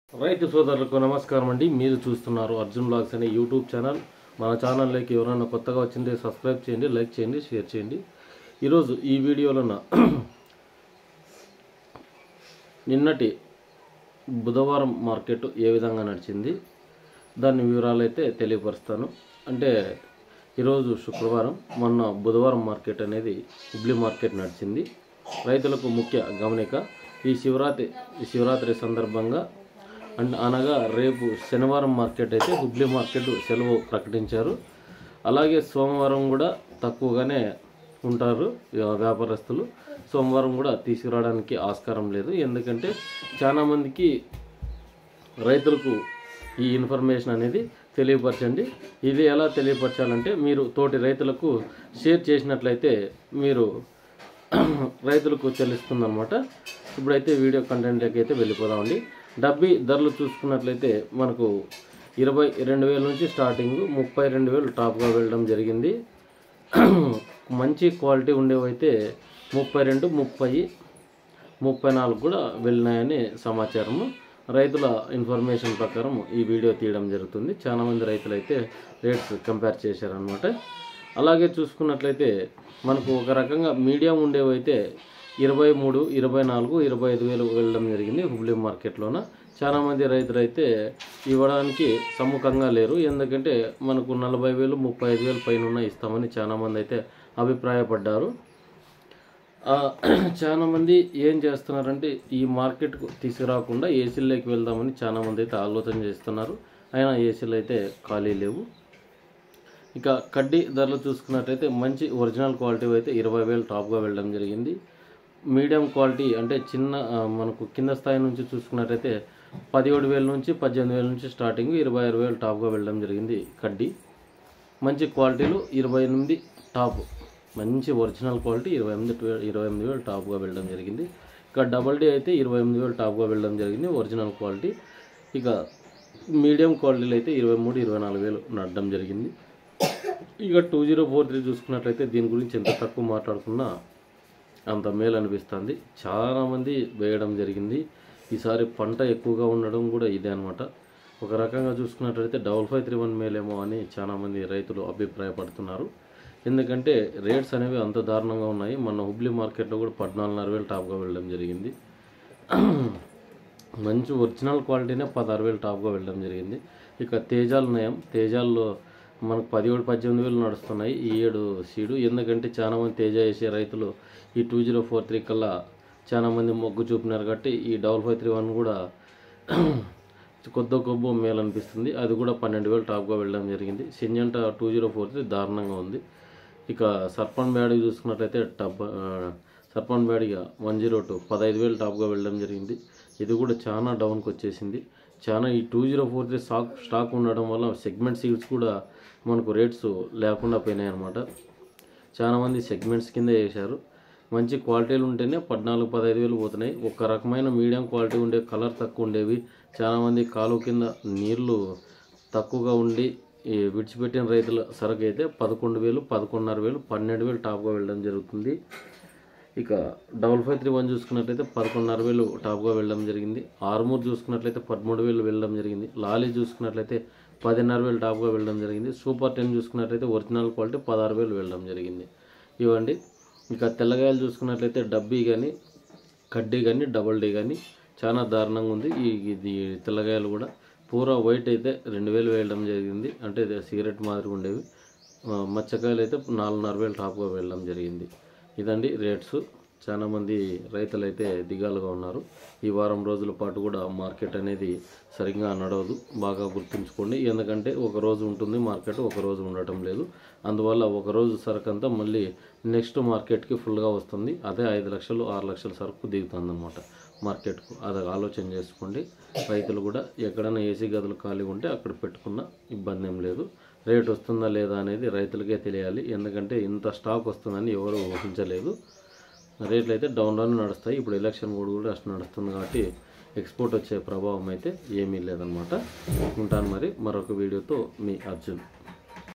రైతు సోదరులకు నమస్కారం అండి మీరు చూస్తున్నారు అర్జున్ బ్లాగ్స్ అనే యూట్యూబ్ ఛానల్ మన ఛానల్లోకి ఎవరైనా కొత్తగా వచ్చింటే సబ్స్క్రైబ్ చేయండి లైక్ చేయండి షేర్ చేయండి ఈరోజు ఈ వీడియోలో నా నిన్నటి బుధవారం మార్కెట్ ఏ విధంగా నడిచింది దాని వివరాలు అయితే తెలియపరుస్తాను అంటే ఈరోజు శుక్రవారం మొన్న బుధవారం మార్కెట్ అనేది హుబ్లీ మార్కెట్ నడిచింది రైతులకు ముఖ్య గమనిక ఈ శివరాత్రి ఈ శివరాత్రి సందర్భంగా అండ్ అనగా రేపు శనివారం మార్కెట్ అయితే హుబ్లీ మార్కెట్ సెలవు ప్రకటించారు అలాగే సోమవారం కూడా తక్కువగానే ఉంటారు వ్య- వ్యాపారస్తులు సోమవారం కూడా తీసుకురావడానికి ఆస్కారం లేదు ఎందుకంటే చాలామందికి రైతులకు ఈ ఇన్ఫర్మేషన్ అనేది తెలియపరచండి ఇది ఎలా తెలియపరచాలంటే మీరు తోటి రైతులకు షేర్ చేసినట్లయితే మీరు రైతులకు తెలుస్తుందన్నమాట ఇప్పుడైతే వీడియో కంటెంట్లోకి అయితే వెళ్ళిపోదామండి డబ్బీ ధరలు చూసుకున్నట్లయితే మనకు ఇరవై రెండు వేల నుంచి స్టార్టింగ్ ముప్పై రెండు వేలు టాప్గా వెళ్ళడం జరిగింది మంచి క్వాలిటీ ఉండేవైతే ముప్పై రెండు ముప్పై ముప్పై నాలుగు కూడా వెళ్ళినాయని సమాచారము రైతుల ఇన్ఫర్మేషన్ ప్రకారం ఈ వీడియో తీయడం జరుగుతుంది చాలామంది రైతులు అయితే రేట్స్ కంపేర్ చేశారనమాట అలాగే చూసుకున్నట్లయితే మనకు ఒక రకంగా మీడియం ఉండేవైతే ఇరవై మూడు ఇరవై నాలుగు ఇరవై ఐదు వేలు వెళ్ళడం జరిగింది హుబ్లీ మార్కెట్లోన చాలామంది రైతులు అయితే ఇవ్వడానికి సముఖంగా లేరు ఎందుకంటే మనకు నలభై వేలు ముప్పై ఐదు వేలు పైన ఇస్తామని చాలామంది అయితే అభిప్రాయపడ్డారు ఆ, చాలా మంది ఏం చేస్తున్నారంటే ఈ మార్కెట్కు తీసుకురాకుండా ఏసీలోకి వెళ్దామని చాలా మంది అయితే ఆలోచన చేస్తున్నారు అయినా ఏసీలు అయితే ఖాళీ లేవు ఇక కడ్డీ ధరలు చూసుకున్నట్టయితే మంచి ఒరిజినల్ క్వాలిటీ అయితే ఇరవై వేలు టాప్గా వెళ్ళడం జరిగింది మీడియం క్వాలిటీ అంటే చిన్న ఆ, మనకు కింద స్థాయి నుంచి చూసుకున్నట్టయితే పదిహేడు వేల నుంచి పద్దెనిమిది వేల నుంచి స్టార్టింగ్ ఇరవై ఆరు వేలు టాప్గా వెళ్ళడం జరిగింది కడ్డీ మంచి క్వాలిటీలు ఇరవై ఎనిమిది టాప్ మంచి ఒరిజినల్ క్వాలిటీ ఇరవై ఎనిమిది ట్వె- ఇరవై ఎనిమిది వేలు టాప్గా వెళ్ళడం జరిగింది ఇక డబల్ డి అయితే ఇరవై ఎనిమిది వేలు టాప్గా వెళ్ళడం జరిగింది ఒరిజినల్ క్వాలిటీ ఇక మీడియం క్వాలిటీలు అయితే ఇరవై మూడు ఇరవై నాలుగు వేలు నడడం జరిగింది ఇక టూ జీరో ఫోర్ త్రీ చూసుకున్నట్లయితే దీని గురించి ఎంత తక్కువ మాట్లాడుకున్నా అంత మేలు అనిపిస్తుంది చాలామంది వేయడం జరిగింది ఈసారి పంట ఎక్కువగా ఉండడం కూడా ఇదే అనమాట ఒక రకంగా చూసుకున్నట్లయితే డబల్ ఫైవ్ త్రీ వన్ మేలేమో అని చాలామంది రైతులు అభిప్రాయపడుతున్నారు ఎందుకంటే రేట్స్ అనేవి అంత దారుణంగా ఉన్నాయి మన హుబ్లీ మార్కెట్లో కూడా పద్నాలుగున్నర వేలు టాప్గా వెళ్ళడం జరిగింది మంచి ఒరిజినల్ క్వాలిటీనే పదహారు వేలు టాప్గా వెళ్ళడం జరిగింది ఇక తేజాలు నయం తేజాల్లో మనకు పదిహేడు పద్దెనిమిది వేలు నడుస్తున్నాయి ఈ ఏడు సీడు ఎందుకంటే చాలా మంది తేజ వేసే రైతులు ఈ టూ జీరో ఫోర్ త్రీ కల్లా చాలా మంది మొగ్గు చూపినారు కాబట్టి ఈ డబల్ ఫైవ్ త్రీ వన్ కూడా కొద్ది కొబ్బు మేలు అనిపిస్తుంది అది కూడా పన్నెండు వేలు టాప్గా వెళ్ళడం జరిగింది Syngenta two zero four three దారుణంగా ఉంది ఇక సర్పంచ్ బ్యాడ్ చూసుకున్నట్లయితే టబ్ ఆ, సర్పంచ్ బ్యాడ్గా వన్ జీరో టూ పదహైదు వేలు టాప్గా వెళ్ళడం జరిగింది ఇది కూడా చాలా డౌన్కి వచ్చేసింది చాలా ఈ two zero four three stock stock ఉండడం వల్ల సెగ్మెంట్ సీట్స్ కూడా మనకు రేట్స్ లేకుండా పోయినాయి అనమాట చాలామంది సెగ్మెంట్స్ కింద వేశారు మంచి క్వాలిటీలు ఉంటేనే పద్నాలుగు పదహైదు వేలు పోతున్నాయి ఒక రకమైన మీడియం క్వాలిటీ ఉండే కలర్ తక్కువ ఉండేవి చాలామంది కాలువ కింద నీళ్లు తక్కువగా ఉండి ఈ విడిచిపెట్టిన రైతుల సరుకు అయితే పదకొండు వేలు పదకొండున్నర వేలు పన్నెండు వేలు టాప్గా వెళ్ళడం జరుగుతుంది ఇక డబల్ ఫైవ్ త్రీ వన్ చూసుకున్నట్లయితే పదకొండున్నర వేలు టాప్గా వెళ్ళడం జరిగింది ఆర్మూర్ చూసుకున్నట్లయితే పదమూడు వేలు వెళ్ళడం జరిగింది లాలీ చూసుకున్నట్లయితే పదిన్నర వేలు టాప్గా వెళ్ళడం జరిగింది సూపర్ టెన్ చూసుకున్నట్లయితే ఒరిజినల్ క్వాలిటీ పదహారు వేలు వెళ్ళడం జరిగింది ఇవ్వండి ఇక తెల్లగాయలు చూసుకున్నట్లయితే డబ్బీ కానీ కడ్డీ కానీ డబల్ డీ కానీ చాలా దారుణంగా ఉంది ఈ ఇది తెల్లగాయలు కూడా పూరా వైట్ అయితే రెండు వేలు వేయడం జరిగింది అంటే ఇది సిగరెట్ మాదిరిగా ఉండేవి ఆ, మచ్చకాయలు అయితే నాలుగున్నర వేలు టాప్గా వెళ్ళడం జరిగింది ఇదండి రేట్స్ చాలామంది రైతులు అయితే దిగాలుగా ఉన్నారు ఈ వారం రోజుల పాటు కూడా మార్కెట్ అనేది సరిగ్గా నడవదు బాగా గుర్తుంచుకోండి ఎందుకంటే ఒక రోజు ఉంటుంది మార్కెట్ ఒక రోజు ఉండటం లేదు అందువల్ల ఒక రోజు సరుకు అంతా మళ్ళీ నెక్స్ట్ మార్కెట్కి ఫుల్గా వస్తుంది అదే ఐదు లక్షలు ఆరు లక్షల సరుకు దిగుతుంది అనమాట మార్కెట్కు అది ఆలోచన చేసుకోండి రైతులు కూడా ఎక్కడైనా ఏసీ గదులు ఖాళీ ఉంటే అక్కడ పెట్టుకున్న ఇబ్బంది ఏం లేదు రేట్ వస్తుందా లేదా అనేది రైతులకే తెలియాలి ఎందుకంటే ఇంత స్టాక్ వస్తుందని ఎవరు ఊహించలేదు రేట్లు అయితే డౌన్ డౌన్ నడుస్తాయి ఇప్పుడు ఎలక్షన్ కూడా కూడా అಷ್ಟು నడుస్తుంది కాబట్టి ఎక్స్పోర్ట్ వచ్చే ప్రభావం అయితే ఏమీ లేదనమాట ఉంటాను మరి మరొక వీడియోతో మీ అర్జున్